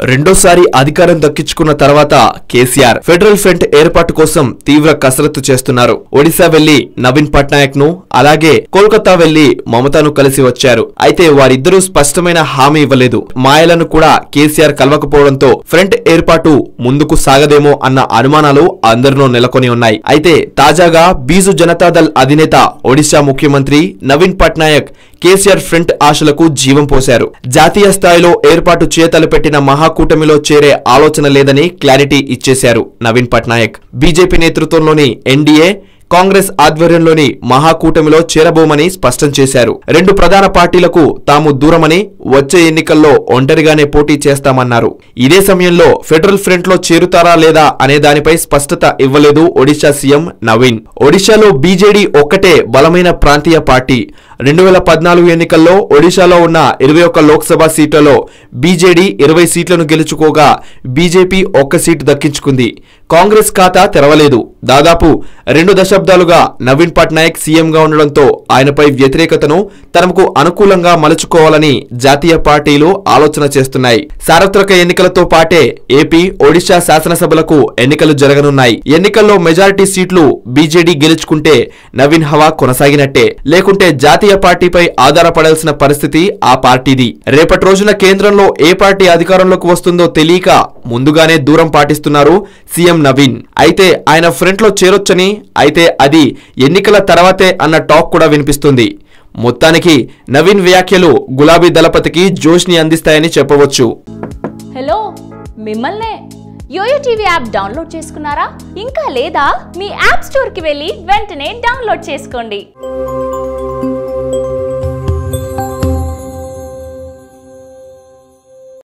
రెండోసారి అధికారం దక్కించుకున్న తర్వాత కేసీఆర్ ఫెడరల్ ఫ్రంట్ ఏర్పాటు కోసం తీవ్ర కసరత్తు చేస్తున్నారు ఒడిశా వెళ్లి నవీన్ పట్నాయక్ ను అలాగే కోల్కతా వెళ్లి మమతాను కలిసి వచ్చారు అయితే వారిద్దరూ స్పష్టమైన హామీ ఇవ్వలేదు మాయలను కూడా కేసీఆర్ కలవకపోవడంతో ఫ్రంట్ ఏర్పాటు ముందుకు సాగదేమో అన్న అనుమానాలు అందరిలో నెలకొని ఉన్నాయి అయితే తాజాగా బీజు జనతాదళ్ అధినేత ఒడిశా ముఖ్యమంత్రి నవీన్ పట్నాయక్ కేసీఆర్ ఫ్రంట్ ఆశలకు జీవం పోశారు జాతీయ స్థాయిలో ఏర్పాటు చేతలపెట్టిన మహాకూటమిలో చేరే ఆలోచన లేదని క్లారిటీ ఇచ్చేశారు నవీన్ పట్నాయక్ బీజేపీ నేతృత్వంలోని ఎన్డీఏ కాంగ్రెస్ ఆధ్వర్యంలోని మహాకూటమిలో చేరబోమని స్పష్టం చేశారు రెండు ప్రధాన పార్టీలకు తాము దూరమని వచ్చే ఎన్నికల్లో ఒంటరిగానే పోటీ చేస్తామన్నారు ఇదే సమయంలో ఫెడరల్ ఫ్రంట్ లో చేరుతారా లేదా అనే దానిపై స్పష్టత ఇవ్వలేదు ఒడిశా సీఎం నవీన్ ఒడిశాలో బీజేడీ ఒక్కటే బలమైన ప్రాంతీయ పార్టీ రెండు వేల పద్నాలుగు ఎన్నికల్లో ఒడిశాలో ఉన్న ఇరవై ఒక్క లోక్సభ సీట్లలో బీజేడీ ఇరవై సీట్లను గెలుచుకోగా బీజేపీ ఒక్క సీటు దక్కించుకుంది కాంగ్రెస్ ఖాతా తెరవలేదు దాదాపు రెండు దశాబ్దాలుగా నవీన్ పట్నాయక్ సీఎంగా ఉండడంతో ఆయనపై వ్యతిరేకతను తనకు అనుకూలంగా మలుచుకోవాలని జాతీయ పార్టీలు ఆలోచన చేస్తున్నాయి సార్వత్రిక ఎన్నికలతో పాటే ఏపీ ఒడిశా శాసనసభలకు ఎన్నికలు జరగనున్నాయి ఎన్నికల్లో మెజారిటీ సీట్లు బీజేడీ గెలుచుకుంటే నవీన్ హవా కొనసాగినట్టే లేకుంటే జాతీయ పార్టీపై ఆధారపడాల్సిన పరిస్థితి ఆ పార్టీది రేపటి రోజున కేంద్రంలో ఏ పార్టీ అధికారంలోకి వస్తుందో తెలియక ముందుగానే దూరం పాటిస్తున్నారు సీఎం నవీన్ అయితే ఆయన ఫ్రంట్ లో చేరొచ్చని అయితే అది ఎన్నికల తర్వాతే అన్న టాక్ కూడా వినిపిస్తుంది మొత్తానికి నవీన్ వ్యాఖ్యలు గులాబీ దళపతికి జోష్ని అందిస్తాయని చెప్పవచ్చు హలో మిమ్మల్నే యోయో టీవీ యాప్ డౌన్లోడ్ చేసుకున్నారా ఇంకా లేదా మీ యాప్ స్టోర్కి వెళ్ళి వెంటనే డౌన్లోడ్ చేసుకోండి